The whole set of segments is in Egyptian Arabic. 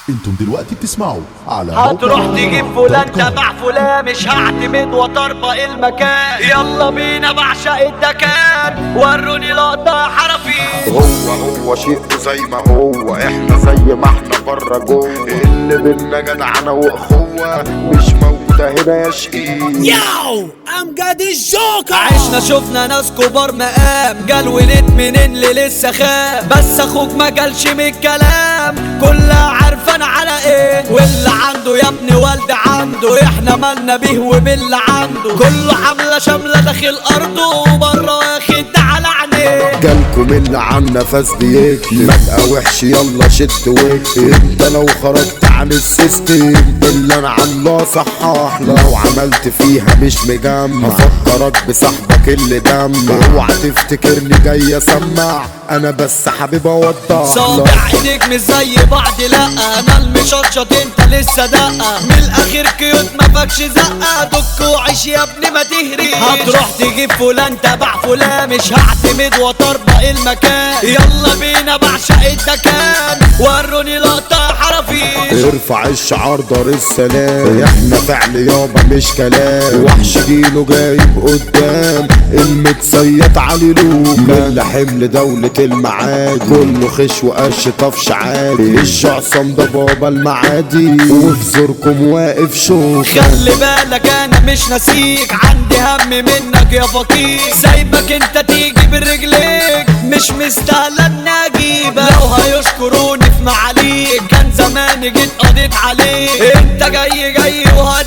انتم دلوقتي بتسمعوا على هتروح موقع تجيب دوت فلان كوم. تبع فلان مش هعتمد وطربق المكان يلا بينا بعشق الدكان وروني لقطة حرفي هو هو شيء زي ما هو احنا زي ما احنا بره جوه اللي بينا جدعنه واخوه مش موجوده هنا يا شقيق ياو امجد الجوكر عشنا شفنا ناس كبار مقام قال ولد منين اللي لسه خام بس اخوك ما قالش من الكلام كلها عارفان على ايه واللي عنده يا ابني والد عنده احنا مالنا بيه وباللي عنده كله حملة شاملة داخل ارضه وبره واخد على عينيه جالكم اللي عنا فاس بيكتب مبقى وحش يلا شد واكتب انت لو خرجت عن السيستم اللي انا عامله صحح لو عملت فيها مش مجمع هفكرك بصاحبك اللي دمع اوعى تفتكرني جاي اسمع انا بس حبيب اوضح صابع لك. ايديك مش زي بعض لا انا المشطشط انت لسه دقة من الاخير كيوت ما فاكش زقة دك وعيش يا ابني ما تهري هتروح تجيب فلان تبع فلان مش هعتمد وطربق المكان يلا بينا بعشق الدكان وروني لقطة حرفي ارفع الشعار دار السلام احنا فعل يابا مش كلام وحش دينه جايب قدام المتصيد علي لوك مال حمل دولة المعادي كله خش وقش طفش عادي الشعصم ده بابا المعادي وفي زوركم واقف شوك خلي بالك انا مش ناسيك عندي هم منك يا فقير سايبك انت تيجي برجليك مش مستاهله اني اجيبك لو هيشكروني في معاليك كان زماني جيت قضيت عليك انت جاي جاي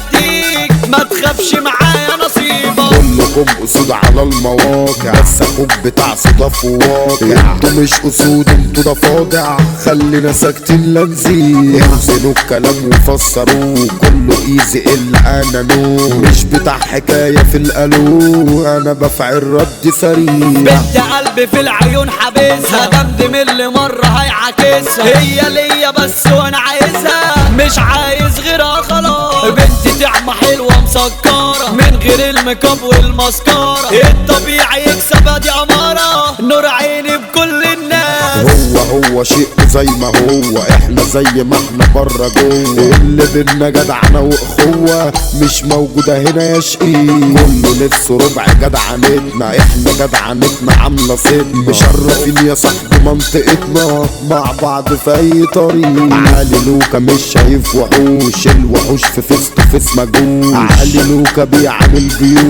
وهديك ما تخافش معايا نصيبك كلكم اسود على المواقع بس اخوك بتاع صدف وواقع انتوا مش اسود انتوا ضفادع خلينا ساكتين لا نزيد اوزنوا الكلام وفسروه كله ايزي الا انا نو مش بتاع حكايه في الالو انا بفعل رد سريع بنت قلبي في العيون حابسها دمدم اللي مرة هيعاكسها هي ليا بس وانا عايزها مش عايز غيرها خلاص بنتي طعمة حلوة مسكرة من غير الميك اب والمسكرة الطبيعي يكسب دي امارة نور عيني بكل الناس هو هو شيء زي ما هو احنا زي ما احنا بره جوه اللي بينا جدعنه واخوه مش موجوده هنا يا شقيق كله نفسه ربع جدعنتنا احنا جدعنتنا عامله صدمه مشرفين يا صاحبي منطقتنا مع بعض في اي طريق علي لوكا مش شايف وحوش الوحوش في فيس تو فيس مجوش علي لوكا بيعمل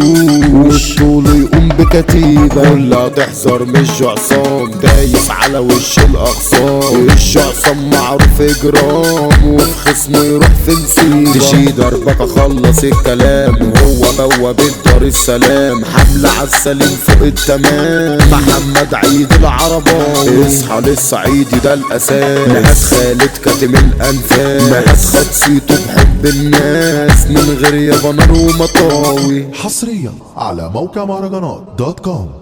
جيوش طوله يقوم بكتيبه كلها تحذر مش عصام دايس على وش الاغصان وش عصام معروف اجرام وفي خصمه يروح في نسيبه تشي ضربك اخلص الكلام وهو بواب دار السلام حملة عالسليم فوق التمام محمد عيد العرباوي اصحى للصعيدي ده الاساس نهاد خالد كاتم الانفاس نهاد خد صيته بحب الناس من غير يابا نار ومطاوي حصريا على موقع مهرجانات دوت كوم